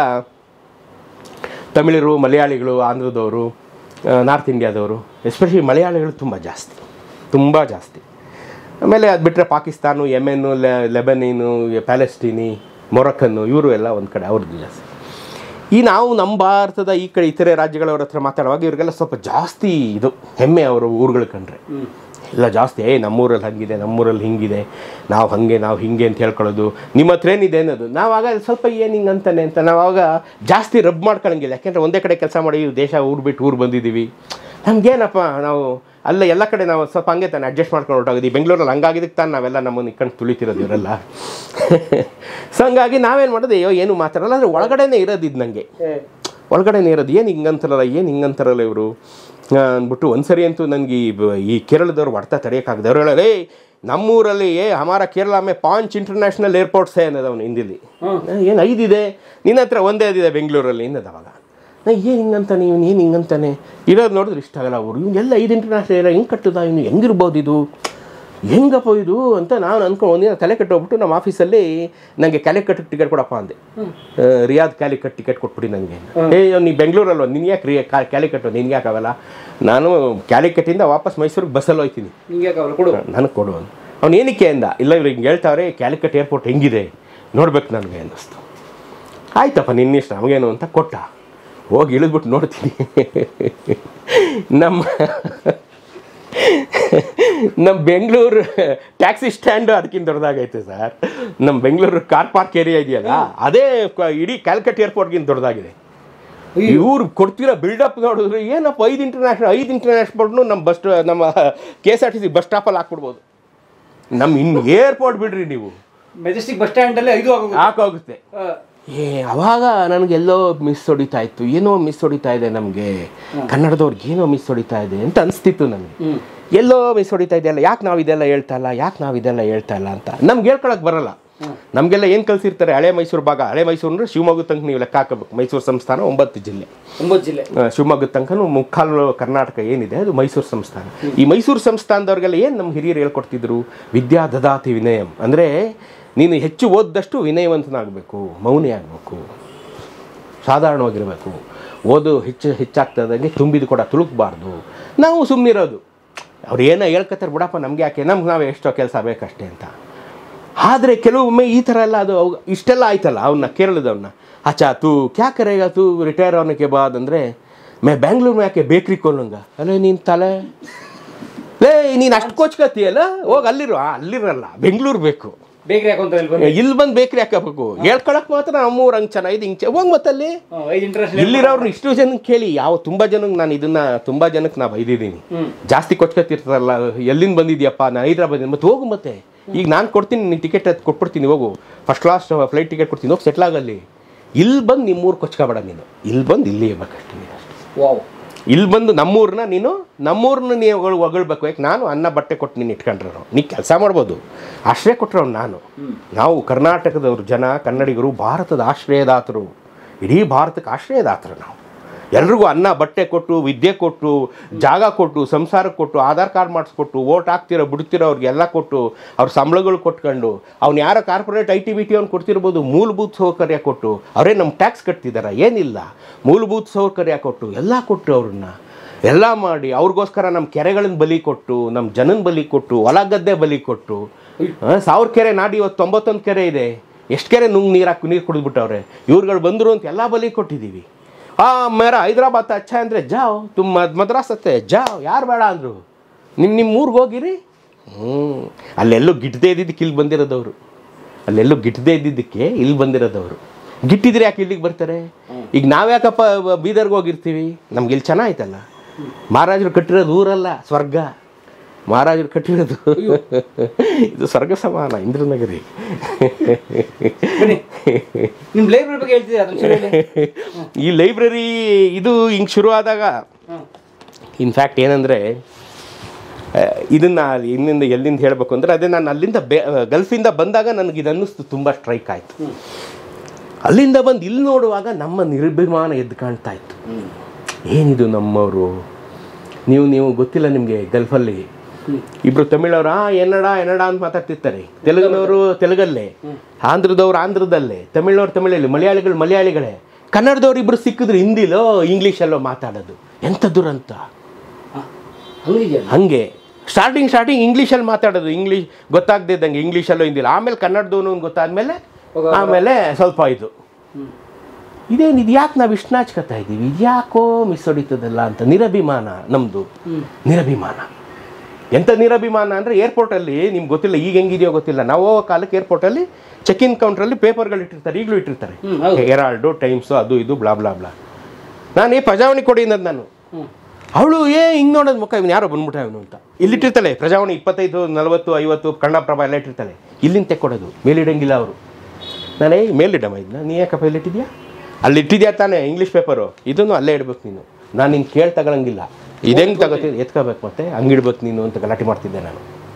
ತಮಿಳರು ಮಲಯಾಳಿಗಳು ಆಂಧ್ರದವರು ನಾರ್ತ್ ಇಂಡಿಯಾದವರು ಎಸ್ಪೆಷಲಿ ಮಲಯಾಳಿಗಳು ತುಂಬ ಜಾಸ್ತಿ ತುಂಬ ಜಾಸ್ತಿ ಆಮೇಲೆ ಅದು ಬಿಟ್ಟರೆ ಪಾಕಿಸ್ತಾನು ಯೆಮೆನ್ನು ಲೆಬನೀನು ಪ್ಯಾಲೆಸ್ಟೀನಿ ಮೊರಕ್ಕನ್ನು ಇವರು ಎಲ್ಲ ಒಂದು ಕಡೆ ಅವ್ರದ್ದು ಜಾಸ್ತಿ ಈ ನಾವು ನಮ್ಮ ಭಾರತದ ಈ ಕಡೆ ಇತರೆ ರಾಜ್ಯಗಳವ್ರ ಹತ್ರ ಮಾತಾಡುವಾಗ ಇವ್ರಿಗೆಲ್ಲ ಸ್ವಲ್ಪ ಜಾಸ್ತಿ ಇದು ಹೆಮ್ಮೆ ಅವರು ಊರುಗಳು ಕಂಡ್ರೆ ಎಲ್ಲ ಜಾಸ್ತಿ ಏ ನಮ್ಮೂರಲ್ಲಿ ಹಂಗಿದೆ ನಮ್ಮೂರಲ್ಲಿ ಹಿಂಗಿದೆ ನಾವು ಹಾಗೆ ನಾವು ಹಿಂಗೆ ಅಂತ ಹೇಳ್ಕೊಳ್ಳೋದು ನಿಮ್ಮ ಹತ್ರ ಏನಿದೆ ಅನ್ನೋದು ನಾವಾಗ ಸ್ವಲ್ಪ ಏನು ಹಿಂಗೆ ಅಂತಾನೆ ಅಂತ ನಾವು ಆವಾಗ ಜಾಸ್ತಿ ರಬ್ ಮಾಡ್ಕೊಳಂಗಿಲ್ಲ ಯಾಕೆಂದರೆ ಒಂದೇ ಕಡೆ ಕೆಲಸ ಮಾಡಿ ದೇಶ ಊರು ಬಿಟ್ಟು ಊರು ಬಂದಿದ್ದೀವಿ ನಮಗೇನಪ್ಪ ನಾವು ಅಲ್ಲ ಎಲ್ಲ ಕಡೆ ನಾವು ಸ್ವಲ್ಪ ಹಂಗೆ ತಾನೆ ಅಡ್ಜಸ್ಟ್ ಮಾಡ್ಕೊಂಡು ಹೊರಟೋಗಿದ್ವಿ ಬೆಂಗಳೂರಲ್ಲಿ ಹಂಗಾಗಿದ್ದಕ್ಕೆ ತಾನು ನಾವೆಲ್ಲ ನಮ್ಮನ್ನು ಇಟ್ಕೊಂಡು ತುಳಿತಿರೋದು ಇವರೆಲ್ಲ ಸೊ ಹಂಗಾಗಿ ನಾವೇನು ಮಾಡೋದು ಅಯ್ಯೋ ಏನು ಮಾತಾಡಲ್ಲ ಆದರೆ ಒಳಗಡೆನೇ ಇರೋದು ಇದು ನನಗೆ ಒಳಗಡೆನೇ ಇರೋದು ಏನು ಹಿಂಗಂತಾರಲ್ಲ ಏನು ಹಿಂಗಂತಾರಲ್ಲ ಇವರು ಅಂದ್ಬಿಟ್ಟು ಒಂದ್ಸರಿ ಅಂತೂ ನನಗೆ ಈ ಬ- ಈ ಕೇರಳದವ್ರು ಹೊಡ್ತಾ ತಡೆಯೋಕ್ಕಾಗದೆ ಅವ್ರು ಹೇಳೋರು ಏಯ್ ನಮ್ಮೂರಲ್ಲಿ ಏ ಹಮಾರ ಕೇರಳ ಮೇ ಪಾಂಚ್ ಇಂಟರ್ನ್ಯಾಷನಲ್ ಏರ್ಪೋರ್ಟ್ಸ್ ಏ ಅನ್ನೋದು ಅವನು ಹಿಂದಿಲಿ ಏನು ಐದಿದೆ ನಿನ್ನ ಹತ್ರ ಒಂದೇ ಇದಿದೆ ಬೆಂಗಳೂರಲ್ಲಿ ಇನ್ನದ ಅವಾಗ ನಾ ಏನು ಹಿಂಗಂತಾನೆ ಇವನು ಏನು ಹಿಂಗಂತಾನೆ ಇರೋದು ನೋಡಿದ್ರೆ ಇಷ್ಟ ಆಗಲ್ಲ ಅವರು ಇವ್ನು ಎಲ್ಲ ಐದು ಇಂಟರ್ನ್ಯಾಷನಲ್ ಏರ ಹೆಂಗೆ ಕಟ್ಟದ ಇವನು ಹೆಂಗಿರ್ಬೋದು ಇದು ಹೆಂಗಪ್ಪ ಇದು ಅಂತ ನಾನು ಅನ್ಕೊಂಡು ಒಂದಿನ ತಲೆ ಕಟ್ಟೋಗ್ಬಿಟ್ಟು ನಮ್ಮ ಆಫೀಸಲ್ಲಿ ನನಗೆ ಕ್ಯಾಲಿಕಟ್ ಟಿಕೆಟ್ ಕೊಡಪ್ಪ ಅಂದೆ ಆ, ರಿಯಾದ್ ಕ್ಯಾಲಿಕಟ್ ಟಿಕೆಟ್ ಕೊಟ್ಬಿಡಿ ನನಗೆ ಏ ನೀ ಬೆಂಗಳೂರಲ್ವ ನಿನ್ಗೆ ಯಾಕೆ ರಿಯಾ ಕ್ಯಾಲಿಕಟ್ಟು ನಿನ್ಗೆ ಯಾಕೆ ಆಗಲ್ಲ ನಾನು ಕ್ಯಾಲಿಕಟ್ಟಿಂದ ವಾಪಸ್ ಮೈಸೂರಿಗೆ ಬಸ್ಸಲ್ಲಿ ಹೋಗ್ತೀನಿ ನಿಂಗೆ ಯಾಕಾಗಲ್ಲ ಕೊಡು ನನಗೆ ಕೊಡು ಅಂತ ಅವ್ನು ಏನಕ್ಕೆ ಅಂದ ಇಲ್ಲ ಇವ್ರು ಹಿಂಗೆ ಹೇಳ್ತಾವ್ರೆ ಕ್ಯಾಲಿಕಟ್ ಏರ್ಪೋರ್ಟ್ ಹೆಂಗಿದೆ ನೋಡ್ಬೇಕು ನನಗೆ ಅನ್ನಿಸ್ತು ಆಯ್ತಪ್ಪ ನಿನ್ನಿಷ್ಟ ನಮಗೇನು ಅಂತ ಕೊಟ್ಟ ಹೋಗಿ ಇಳಿದ್ಬಿಟ್ಟು ನೋಡ್ತೀನಿ ನಮ್ಮ ನಮ್ಮ ಬೆಂಗಳೂರು ಟ್ಯಾಕ್ಸಿ ಸ್ಟ್ಯಾಂಡು ಅದಕ್ಕಿಂತ ದೊಡ್ಡದಾಗೈತೆ ಸರ್ ನಮ್ಮ ಬೆಂಗಳೂರು ಕಾರ್ ಪಾರ್ಕ್ ಏರಿಯಾ ಇದೆಯಲ್ಲ ಅದೇ ಕ- ಇಡೀ ಕ್ಯಾಲ್ಕಟ್ ಏರ್ಪೋರ್ಟ್ಗಿಂತ ದೊಡ್ಡದಾಗಿದೆ ಇವ್ರು ಕೊಡ್ತಿರೋ ಬಿಲ್ಡಪ್ ನೋಡಿದ್ರೆ ಏನಪ್ಪ ಐದು ಇಂಟರ್ನ್ಯಾಷನಲ್ ಐದು ಇಂಟರ್ನ್ಯಾಷನಲ್ನು ನಮ್ಮ ಬಸ್ ನಮ್ಮ K S R T C bus ಸ್ಟಾಪಲ್ಲಿ ಹಾಕ್ಬಿಡ್ಬೋದು ನಮ್ಮ ಇನ್ನು ಏರ್ಪೋರ್ಟ್ ಬಿಡ್ರಿ ನೀವು ಮೆಜೆಸ್ಟಿಕ್ ಬಸ್ ಸ್ಟ್ಯಾಂಡಲ್ಲಿ ಐದು ಆಗೋದು ಹಾಕೋಗುತ್ತೆ ಏ ಅವಾಗ ನನಗೆಲ್ಲೋ ಮಿಸ್ ಹೊಡಿತಾ ಇತ್ತು ಏನೋ ಮಿಸ್ ಹೊಡಿತಾ ಇದೆ ನಮಗೆ ಕನ್ನಡದವ್ರಿಗೆ ಏನೋ ಮಿಸ್ ಹೊಡಿತಾ ಇದೆ ಅಂತ ಅನಿಸ್ತಿತ್ತು ನನಗೆ ಹ್ಮ್. ಎಲ್ಲೋ ಮಿಸ್ ಹೊಡಿತಾ ಇದೆಯಲ್ಲ ಯಾಕೆ ನಾವು ಇದೆಲ್ಲ ಹೇಳ್ತಾ ಇಲ್ಲ ಯಾಕೆ ನಾವು ಇದೆಲ್ಲ ಹೇಳ್ತಾ ಇಲ್ಲ ಅಂತ ನಮ್ಗೆ ಹೇಳ್ಕೊಳಕ್ಕೆ ಬರಲ್ಲ ನಮಗೆಲ್ಲ ಏನು ಕಲ್ಸಿರ್ತಾರೆ ಹಳೆ ಮೈಸೂರು ಭಾಗ ಹಳೆ ಮೈಸೂರು ಅಂದರೆ ಶಿವಮೊಗ್ಗ ತನಕ ನೀವು ಲೆಕ್ಕ ಹಾಕಬೇಕು ಮೈಸೂರು ಸಂಸ್ಥಾನ ಒಂಬತ್ತು ಜಿಲ್ಲೆ ಒಂಬತ್ತು ಜಿಲ್ಲೆ ಆ, ಶಿವಮೊಗ್ಗದ ತನಕನೂ ಮುಕ್ಕಾಲು ಕರ್ನಾಟಕ ಏನಿದೆ ಅದು ಮೈಸೂರು ಸಂಸ್ಥಾನ ಈ ಮೈಸೂರು ಸಂಸ್ಥಾನದವ್ರಿಗೆಲ್ಲ ಏನು ನಮ್ಮ ಹಿರಿಯರು ಹೇಳ್ಕೊಡ್ತಿದ್ರು ವಿದ್ಯಾ ದದಾತಿ ವಿನಯಂ ಅಂದರೆ ನೀನು ಹೆಚ್ಚು ಓದ್ದಷ್ಟು ವಿನಯವಂತನಾಗಬೇಕು ಮೌನಿ ಆಗಬೇಕು ಸಾಧಾರಣವಾಗಿರಬೇಕು ಓದು ಹೆಚ್ಚು ಹೆಚ್ಚಾಗ್ತದಂಗೆ ತುಂಬಿದ ಕೂಡ ತುಳುಕಬಾರ್ದು ನಾವು ಸುಮ್ಮನಿರೋದು ಅವ್ರು ಏನೋ ಹೇಳ್ಕೊತಾರೆ ಬಿಡಪ್ಪ ನಮಗೆ ಯಾಕೆ ನಮ್ಗೆ ನಾವು ಎಷ್ಟೋ ಕೆಲಸ ಬೇಕಷ್ಟೇ ಅಂತ ಆದರೆ ಕೆಲವೊಮ್ಮೆ ಈ ಥರ ಎಲ್ಲ ಅದು ಅವ್- ಇಷ್ಟೆಲ್ಲ ಆಯ್ತಲ್ಲ ಅವನ್ನ ಕೇರಳದವನ್ನ ಅಚ್ಚಾ ತೂ ಕ್ಯಾ ಕರೆಗ ತೂ ರಿಟೈರ್ ಅವನಕ್ಕೆ ಬಾದ್ ಅಂದರೆ ಮೇ ಬ್ಯಾಂಗ್ಳೂರ್ ಮೇ ಯಾಕೆ ಬೇಕ್ರಿ ಕೊಲ್ಲಂಗ ಅಲ್ಲೇ ನೀನು ತಲೆ ಲೇ ನೀನು ಅಷ್ಟು ಕೋಚ್ಕತ್ತೀಯಲ್ಲ ಹೋಗಿ ಅಲ್ಲಿರೋ ಆ, ಅಲ್ಲಿರಲ್ಲ ಬೆಂಗಳೂರು ಬೇಕು ಬೇಕ್ರಿ ಹಾಕೊಂತ ಇಲ್ಲಿ ಬಂದು ಇಲ್ಲಿ ಬಂದು ಬೇಕ್ರಿ ಹಾಕಬೇಕು ಹೇಳ್ಕೊಳಕ್ ಮಾತ್ರ ನಮ್ಮೂರು ಹಂಗೆ ಚೆನ್ನಾಗಿದೆ ಹಿಂಗೆ ಹೋಗಿ ಮತ್ತಲ್ಲಿ ಹ್ಮ್, ಐದು ಇಂಟರ್ನ್ಯಾಷನಲ್ ಇಲ್ಲಿರೋರ್ನ ಇಷ್ಟು ಜನಕ್ಕೆ ಕೇಳಿ ಯಾವ ತುಂಬ ಜನಕ್ಕೆ ನಾನು ಇದನ್ನ ತುಂಬ ಜನಕ್ಕೆ ನಾ ಬೈದಿದ್ದೀನಿ ಹ್ಮ್. ಜಾಸ್ತಿ ಕೊಚ್ಕೊತಿರ್ತಾರಲ್ಲ ಎಲ್ಲಿಂದ ಬಂದಿದ್ಯಪ್ಪ ನಾನು ಹೈದ್ರಾಬಾದ್ ಮತ್ತೆ ಹೋಗು ಮತ್ತೆ ಈಗ ನಾನು ಕೊಡ್ತೀನಿ ನೀನು ಟಿಕೆಟ್ ಅದು ಕೊಟ್ಬಿಡ್ತೀನಿ ಹೋಗು ಫಸ್ಟ್ ಕ್ಲಾಸ್ ಫ್ಲೈಟ್ ಟಿಕೆಟ್ ಕೊಡ್ತೀನಿ ಹೋಗಿ ಸೆಟ್ಲ್ ಆಗಲ್ಲಿ ಇಲ್ಲಿ ಬಂದು ನಿಮ್ಮೂರು ಕೊಚ್ಕೊಬೇಡ ನೀನು ಇಲ್ಲಿ ಬಂದು ಇಲ್ಲಿ ಇರ್ಬೇಕಷ್ಟೇ ನೀನು ಅಷ್ಟೇ ವಾವ್ ಇಲ್ಲಿ ಬಂದು ನಮ್ಮೂರನ್ನ ನೀನು ನಮ್ಮೂರನ್ನ ನೀವು ಹೊಗಳ್ ಹೊಗಳ್ಬೇಕು ಯಾಕೆ ನಾನು ಅನ್ನ ಬಟ್ಟೆ ಕೊಟ್ಟು ನೀನು ಇಟ್ಕೊಂಡ್ರು ನೀ ಕೆಲಸ ಮಾಡ್ಬೋದು ಆಶ್ರಯ ಕೊಟ್ಟರು ನಾನು ನಾವು ಕರ್ನಾಟಕದವರು ಜನ ಕನ್ನಡಿಗರು ಭಾರತದ ಆಶ್ರಯದಾತರು ಇಡೀ ಭಾರತಕ್ಕೆ ಆಶ್ರಯದಾತರು ನಾವು ಎಲ್ರಿಗೂ ಅನ್ನ ಬಟ್ಟೆ ಕೊಟ್ಟು ವಿದ್ಯೆ ಕೊಟ್ಟು ಜಾಗ ಕೊಟ್ಟು ಸಂಸಾರ ಕೊಟ್ಟು ಆಧಾರ್ ಕಾರ್ಡ್ ಮಾಡಿಸ್ಕೊಟ್ಟು ಓಟ್ ಹಾಕ್ತಿರೋ ಬಿಡ್ತಿರೋ ಅವ್ರಿಗೆಲ್ಲ ಕೊಟ್ಟು ಅವ್ರ ಸಂಬಳಗಳು ಕೊಟ್ಕೊಂಡು ಅವ್ನು ಯಾರೋ corporate I T B T ಅವ್ನು ಕೊಡ್ತಿರ್ಬೋದು ಮೂಲಭೂತ ಸೌಕರ್ಯ ಕೊಟ್ಟು ಅವರೇ ನಮ್ಮ ಟ್ಯಾಕ್ಸ್ ಕಟ್ತಿದ್ದಾರೆ ಏನಿಲ್ಲ ಮೂಲಭೂತ ಸೌಕರ್ಯ ಕೊಟ್ಟು ಎಲ್ಲ ಕೊಟ್ಟು ಅವ್ರನ್ನ ಎಲ್ಲ ಮಾಡಿ ಅವ್ರಿಗೋಸ್ಕರ ನಮ್ಮ ಕೆರೆಗಳನ್ನ ಬಲಿ ಕೊಟ್ಟು ನಮ್ಮ ಜನನ ಬಲಿ ಕೊಟ್ಟು ಹೊಲ ಗದ್ದೆ ಬಲಿ ಕೊಟ್ಟು ಆ, ಸಾವಿರ ಕೆರೆ ನಾಡಿ ಇವತ್ತು ತೊಂಬತ್ತೊಂದು ಕೆರೆ ಇದೆ ಎಷ್ಟು ಕೆರೆ ನುಂಗ್ ನೀರು ಹಾಕಿ ನೀರು ಕುಡಿದ್ಬಿಟ್ಟವ್ರೆ ಇವ್ರುಗಳು ಬಂದರು ಅಂತ ಎಲ್ಲ ಬಲಿ ಕೊಟ್ಟಿದ್ದೀವಿ ಆ ಮೇರ ಹೈದ್ರಾಬಾದ್ ಅಚ್ಚ ಅಂದರೆ ಜಾವ್ ತುಮ್ ಮದ್- ಮದ್ರಾಸ್ ಅತ್ತೆ ಜಾವ್ ಯಾರು ಬೇಡ ಅಂದರು ನಿಮ್ಮ ನಿಮ್ಮ ಊರಿಗೆ ಹೋಗಿರಿ ಹ್ಞೂ ಅಲ್ಲೆಲ್ಲೂ ಗಿಟ್ಟದೇ ಇದ್ದಿದ್ದಕ್ಕೆ ಇಲ್ಲಿ ಬಂದಿರೋದವರು ಅಲ್ಲೆಲ್ಲೂ ಗಿಟ್ಟದೇ ಇದ್ದಿದ್ದಕ್ಕೆ ಇಲ್ಲಿ ಬಂದಿರೋದವರು ಗಿಟ್ಟಿದ್ರೆ ಯಾಕೆ ಇಲ್ಲಿಗೆ ಬರ್ತಾರೆ ಈಗ ನಾವ್ಯಾಕಪ್ಪ ಬ- ಬೀದರ್ಗೆ ಹೋಗಿರ್ತೀವಿ ನಮ್ಗೆ ಇಲ್ಲಿ ಚೆನ್ನಾಯ್ತಲ್ಲ ಮಹಾರಾಜರು ಕಟ್ಟಿರೋದು ಊರಲ್ಲ ಸ್ವರ್ಗ ಮಹಾರಾಜರು ಕಟ್ಟಿರೋದು ಇದು ಸ್ವರ್ಗ ಸಮಾನ ಇಂದ್ರನಗರಿ ಬನ್ನಿ ನಿಮ್ಮ ಲೈಬ್ರರಿ ಬಗ್ಗೆ ಹೇಳ್ತಿದ್ದೀರಾ ಅದನ್ನ ಚೂರು ಹೇಳಿ. ಈ ಲೈಬ್ರರಿ ಇದು ಹಿಂಗೆ ಶುರು ಆದಾಗ ಹ್ಮ್. ಇನ್ಫ್ಯಾಕ್ಟ್ ಏನಂದರೆ ಇದನ್ನು ಇನ್ನಿಂದ ಎಲ್ಲಿಂದ ಹೇಳಬೇಕು ಅಂದರೆ ಅದೇ ನಾನು ಅಲ್ಲಿಂದ ಬೆ ಗಲ್ಫಿಂದ ಬಂದಾಗ ನನಗೆ ಇದು ಅನ್ನಿಸ್ತು ತುಂಬ ಸ್ಟ್ರೈಕ್ ಆಯಿತು ಅಲ್ಲಿಂದ ಬಂದು ಇಲ್ಲಿ ನೋಡುವಾಗ ನಮ್ಮ ನಿರ್ಭಿಮಾನ ಎದ್ದು ಕಾಣ್ತಾ ಇತ್ತು ಏನಿದು ನಮ್ಮವರು ನೀವು ನೀವು ಗೊತ್ತಿಲ್ಲ ನಿಮಗೆ ಗಲ್ಫಲ್ಲಿ ಇಬ್ರು ತಮಿಳವರು ಆ ಏನಡ ಏನಡ ಅಂತ ಮಾತಾಡ್ತಿರ್ತಾರೆ ತೆಲುಗಿನವರು ತೆಲುಗಲ್ಲೇ ಆಂಧ್ರದವ್ರು ಆಂಧ್ರದಲ್ಲೇ ತಮಿಳ್ನವ್ರು ತಮಿಳಲ್ಲಿ ಮಲಯಾಳಿಗಳು ಮಲಯಾಳಿಗಳೇ ಕನ್ನಡದವ್ರು ಇಬ್ರು ಸಿಕ್ಕಿದ್ರು ಹಿಂದಿಲೋ ಇಂಗ್ಲೀಷಲ್ಲೋ ಮಾತಾಡೋದು ಎಂಥ ದುರಂತ ಹ, ಹಂಗಿದೆಯಲ್ಲ ಹಂಗೆ ಸ್ಟಾರ್ಟಿಂಗ್ ಸ್ಟಾರ್ಟಿಂಗ್ ಇಂಗ್ಲೀಷಲ್ಲಿ ಮಾತಾಡೋದು ಇಂಗ್ಲೀಷ್ ಗೊತ್ತಾಗದೇ ಇದ್ದಂಗೆ ಇಂಗ್ಲೀಷಲ್ಲೋ ಹಿಂದಿಲ್ಲ ಆಮೇಲೆ ಕನ್ನಡದವನು ಗೊತ್ತಾದ್ಮೇಲೆ ಆಮೇಲೆ ಸ್ವಲ್ಪ ಇದು ಇದೇನು ಇದು ಯಾಕೆ ನಾವು ಇಷ್ಟು ನಾಚ್ಕೊತಾ ಇದ್ದೀವಿ ಇದ್ಯಾಕೋ ಮಿಸ್ ಹೊಡಿತದಲ್ಲ ಅಂತ ನಿರಭಿಮಾನ ನಮ್ಮದು ನಿರಭಿಮಾನ ಎಂಥ ನಿರಭಿಮಾನ ಅಂದರೆ ಏರ್ಪೋರ್ಟಲ್ಲಿ ನಿಮ್ಗೆ ಗೊತ್ತಿಲ್ಲ ಈಗ ಹೆಂಗಿದೆಯೋ ಗೊತ್ತಿಲ್ಲ ನಾವು ಹೋಗೋ ಕಾಲಕ್ಕೆ ಏರ್ಪೋರ್ಟಲ್ಲಿ ಚೆಕ್ ಇನ್ ಕೌಂಟ್ರಲ್ಲಿ ಪೇಪರ್ಗಳು ಇಟ್ಟಿರ್ತಾರೆ ಈಗಲೂ ಇಟ್ಟಿರ್ತಾರೆ ಹ್ಮ್, ಹೌದು. ಹೆರಾಲ್ಡು ಟೈಮ್ಸು ಅದು ಇದು ಬ್ಲಾ ಬ್ಲಾ ಬ್ಲಾ ನಾನು ಏ ಪ್ರಜಾವಣಿ ಕೊಡಿ ಅನ್ನೋದು ನಾನು ಹ್ಮ್. ಅವಳು ಏ ಹಿಂಗೆ ನೋಡೋದು ಮುಖ ಇವನು ಯಾರೋ ಬಂದ್ಬಿಟ್ಟ ಇವನು ಅಂತ ಇಲ್ಲಿಟ್ಟಿರ್ತಾಳೆ ಪ್ರಜಾವಣಿ ಇಪ್ಪತ್ತೈದು ನಲವತ್ತು ಐವತ್ತು ಕನ್ನಡಪ್ರಭ ಎಲ್ಲ ಇಟ್ಟಿರ್ತಾಳೆ ಇಲ್ಲಿಂದ ತೆಕ್ಕೊಡೋದು ಮೇಲಿಡಂಗಿಲ್ಲ ಅವರು ನಾನೇ ಮೇಲಿಡಮ್ಮ ಇದನ್ನ ನೀ ಯಾಕಪ್ಪ ಇಲ್ಲಿಟ್ಟಿದ್ಯಾ ಅಲ್ಲಿ ಇಟ್ಟಿದ್ಯಾ ತಾನೇ ಇಂಗ್ಲೀಷ್ ಪೇಪರು ಇದನ್ನು ಅಲ್ಲೇ ಇಡ್ಬೇಕು ನೀನು ನಾನು ನಿನ್ನ ಕೇಳಿ ತಗೊಳಂಗಿಲ್ಲ ಇದೆಂಗೆ ತಗೋತೀನಿ ಎತ್ಕೋಬೇಕು ಮತ್ತೆ ಹಂಗಿಡ್ಬೇಕು ನೀನು ಅಂತ ಗಲಾಟೆ ಮಾಡ್ತಿದ್ದೆ ನಾನು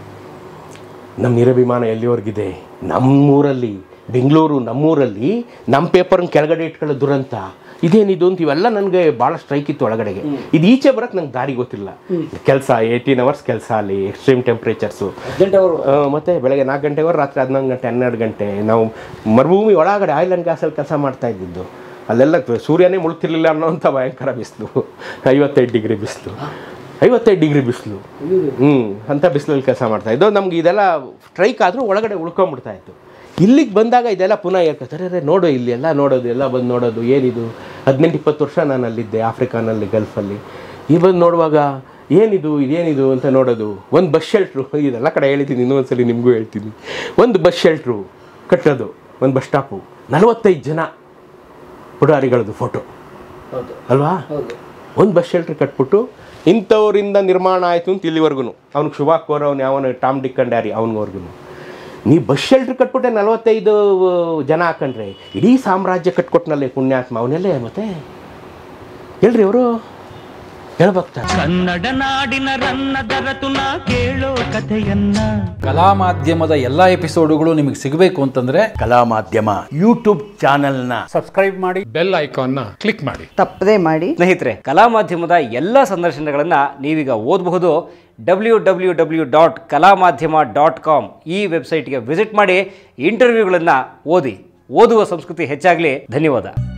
ನಮ್ಮ ನಿರಭಿಮಾನ ಎಲ್ಲಿವರೆಗಿದೆ ನಮ್ಮೂರಲ್ಲಿ ಬೆಂಗಳೂರು ನಮ್ಮೂರಲ್ಲಿ ನಮ್ಮ ಪೇಪರ್ನ ಕೆಳಗಡೆ ಇಟ್ಕೊಳ್ಳೋ ದುರಂತ ಇದೇನಿದು ಅಂತ ಇವೆಲ್ಲ ನನಗೆ ಭಾಳ ಸ್ಟ್ರೈಕ್ ಇತ್ತು ಒಳಗಡೆಗೆ ಇದು ಈಚೆ ಬರೋಕ್ಕೆ ನಂಗೆ ದಾರಿ ಗೊತ್ತಿಲ್ಲ ಕೆಲಸ ಏಯ್ಟೀನ್ ಅವರ್ಸ್ ಕೆಲಸ ಅಲ್ಲಿ ಎಕ್ಸ್ಟ್ರೀಮ್ ಟೆಂಪ್ರೇಚರ್ಸು ಅರ್ಜೆಂಟ್ ಅವರು ಮತ್ತು ಬೆಳಗ್ಗೆ ನಾಲ್ಕು ಗಂಟೆವರೆಗೆ ರಾತ್ರಿ ಹನ್ನೊಂದು ಗಂಟೆ ಹನ್ನೆರಡು ಗಂಟೆ ನಾವು ಮರುಭೂಮಿ ಒಳಗಡೆ ಆಯಿಲ್ ಆ್ಯಂಡ್ ಗ್ಯಾಸಲ್ಲಿ ಕೆಲಸ ಮಾಡ್ತಾ ಇದ್ದಿದ್ದು ಅಲ್ಲೆಲ್ಲ ಸೂರ್ಯನೇ ಮುಳುಗ್ತಿರ್ಲಿಲ್ಲ ಅನ್ನೋಂಥ ಭಯಂಕರ ಬಿಸಿಲು ಐವತ್ತೈದು ಡಿಗ್ರಿ ಬಿಸಿಲು ಐವತ್ತೈದು ಡಿಗ್ರಿ ಬಿಸಿಲು ಹ್ಞೂ ಅಂಥ ಬಿಸಿಲಲ್ಲಿ ಕೆಲಸ ಮಾಡ್ತಾ ಇದ್ದೋ ನಮ್ಗೆ ಇದೆಲ್ಲ ಸ್ಟ್ರೈಕ್ ಆದರೂ ಒಳಗಡೆ ಉಳ್ಕೊಂಬಿಡ್ತಾ ಇತ್ತು ಇಲ್ಲಿಗೆ ಬಂದಾಗ ಇದೆಲ್ಲ ಪುನಃ ಹೇಳ್ಕೊತಾರೆ ಅರೆ ನೋಡು ಇಲ್ಲಿ ಎಲ್ಲ ನೋಡೋದು ಎಲ್ಲ ಬಂದು ನೋಡೋದು ಏನಿದು ಹದಿನೆಂಟು ಇಪ್ಪತ್ತು ವರ್ಷ ನಾನು ಅಲ್ಲಿದ್ದೆ ಆಫ್ರಿಕಾನಲ್ಲಿ ಗಲ್ಫಲ್ಲಿ ಈ ಬಂದು ನೋಡುವಾಗ ಏನಿದು ಇದೇನಿದು ಅಂತ ನೋಡೋದು ಒಂದು ಬಸ್ ಶೆಲ್ಟ್ರು ಇದೆಲ್ಲ ಕಡೆ ಹೇಳಿದ್ದೀನಿ ಇನ್ನೊಂದ್ಸಲಿ ನಿಮಗೂ ಹೇಳ್ತೀನಿ ಒಂದು ಬಸ್ ಶೆಲ್ಟ್ರು ಕಟ್ಟೋದು ಒಂದು ಬಸ್ ಸ್ಟಾಪು ನಲವತ್ತೈದು ಜನ ಪುಡಾರಿಗಳದ್ದು ಫೋಟೋ ಹೌದು ಅಲ್ವಾ ಹೌದು ಒಂದು ಬಸ್ ಶೆಲ್ಟ್ರ್ ಕಟ್ಬಿಟ್ಟು ಇಂಥವರಿಂದ ನಿರ್ಮಾಣ ಆಯಿತು ಅಂತ ಇಲ್ಲಿವರೆಗೂ ಅವ್ನಿಗೆ ಶುಭ ಕೋರವ್ನು ಯಾವನು ಟಾಮ್ ಡಿಕ್ ಅಂಡ್ ಡ್ಯಾರಿ ಅವನಿವರೆಗೂ ನೀ ಬಸ್ ಶೆಲ್ಟ್ರ್ ಕಟ್ಬಿಟ್ಟೆ ನಲವತ್ತೈದು ಜನ ಹಾಕೊಂಡ್ರೆ ಇಡೀ ಸಾಮ್ರಾಜ್ಯ ಕಟ್ಕೊಟ್ನಲ್ಲೇ ಪುಣ್ಯಾತ್ಮ ಅವನೆಲ್ಲೇ ಮತ್ತೆ ಹೇಳ್ರಿ ಅವರು ಹೇಳ್ಬೇಕಾ ಕನ್ನಡ ನಾಡಿನ ರನ್ನ ದರತುನ ಕೇಳೋ ಕಥೆಯನ್ನ ಕಲಾ ಮಾಧ್ಯಮದ ಎಲ್ಲ ಎಪಿಸೋಡುಗಳು ನಿಮಗೆ ಸಿಗಬೇಕು ಅಂತಂದ್ರೆ ಕಲಾ ಮಾಧ್ಯಮ ಯೂಟ್ಯೂಬ್ ಚಾನೆಲ್ನ ಬೆಲ್ ಐಕಾನ್ನ ಕ್ಲಿಕ್ ಮಾಡಿ ತಪ್ಪದೇ ಮಾಡಿ ಸ್ನೇಹಿತರೆ ಕಲಾ ಮಾಧ್ಯಮದ ಎಲ್ಲ ಸಂದರ್ಶನಗಳನ್ನು ನೀವೀಗ ಓದಬಹುದು ಡಬ್ಲ್ಯೂ ಡಬ್ಲ್ಯೂ ಡಬ್ಲ್ಯೂ ಡಾಟ್ ಕಲಾ ಮಾಧ್ಯಮ ಡಾಟ್ ಕಾಮ್ ಈ ವೆಬ್ಸೈಟ್ಗೆ ವಿಸಿಟ್ ಮಾಡಿ ಇಂಟರ್ವ್ಯೂಗಳನ್ನು ಓದಿ ಓದುವ ಸಂಸ್ಕೃತಿ ಹೆಚ್ಚಾಗಲಿ ಧನ್ಯವಾದ